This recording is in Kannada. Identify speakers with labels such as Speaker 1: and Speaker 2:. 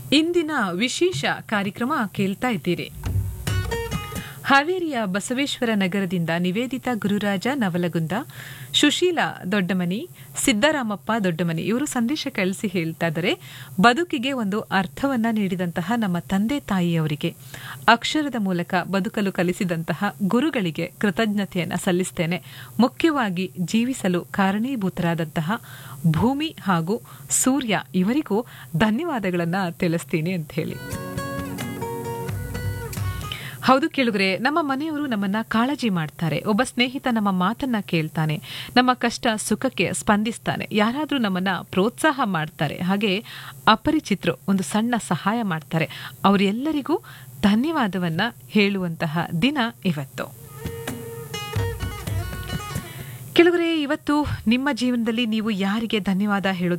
Speaker 1: ಇಂದಿನ ವಿಶೇಷ ಕಾರ್ಯಕ್ರಮ ಕೇಳ್ತಾ ಇದ್ದೀರಿ ಹಾವೇರಿಯ ಬಸವೇಶ್ವರ ನಗರದಿಂದ ನಿವೇದಿತಾ ಗುರುರಾಜ ನವಲಗುಂದ ಸುಶೀಲಾ ದೊಡ್ಡಮನಿ ಸಿದ್ದರಾಮಪ್ಪ ದೊಡ್ಡಮನಿ ಇವರು ಸಂದೇಶ ಕಳಿಸಿ ಹೇಳ್ತಾ ಇದ್ದಾರೆ ಬದುಕಿಗೆ ಒಂದು ಅರ್ಥವನ್ನ ನೀಡಿದಂತಹ ನಮ್ಮ ತಂದೆ ತಾಯಿಯವರಿಗೆ ಅಕ್ಷರದ ಮೂಲಕ ಬದುಕಲು ಕಲಿಸಿದಂತಹ ಗುರುಗಳಿಗೆ ಕೃತಜ್ಞತೆಯನ್ನು ಸಲ್ಲಿಸ್ತೇನೆ ಮುಖ್ಯವಾಗಿ ಜೀವಿಸಲು ಕಾರಣೀಭೂತರಾದಂತಹ ಭೂಮಿ ಹಾಗೂ ಸೂರ್ಯ ಇವರಿಗೂ ಧನ್ಯವಾದಗಳನ್ನ ತಿಳಿಸ್ತೀನಿ ಅಂತ ಹೇಳಿ ಹೌದು ಕೇಳಿದ್ರೆ ನಮ್ಮ ಮನೆಯವರು ನಮ್ಮನ್ನ ಕಾಳಜಿ ಮಾಡ್ತಾರೆ ಒಬ್ಬ ಸ್ನೇಹಿತ ನಮ್ಮ ಮಾತನ್ನ ಕೇಳ್ತಾನೆ ನಮ್ಮ ಕಷ್ಟ ಸುಖಕ್ಕೆ ಸ್ಪಂದಿಸ್ತಾನೆ ಯಾರಾದರೂ ನಮ್ಮನ್ನ ಪ್ರೋತ್ಸಾಹ ಮಾಡ್ತಾರೆ ಹಾಗೆ ಅಪರಿಚಿತರು ಒಂದು ಸಣ್ಣ ಸಹಾಯ ಮಾಡ್ತಾರೆ ಅವರೆಲ್ಲರಿಗೂ ಧನ್ಯವಾದವನ್ನ ಹೇಳುವಂತಹ ದಿನ ಇವತ್ತು ಕೆಲವರೇ ಇವತ್ತು ನಿಮ್ಮ ಜೀವನದಲ್ಲಿ ನೀವು ಯಾರಿಗೆ ಧನ್ಯವಾದ ಹೇಳೋದು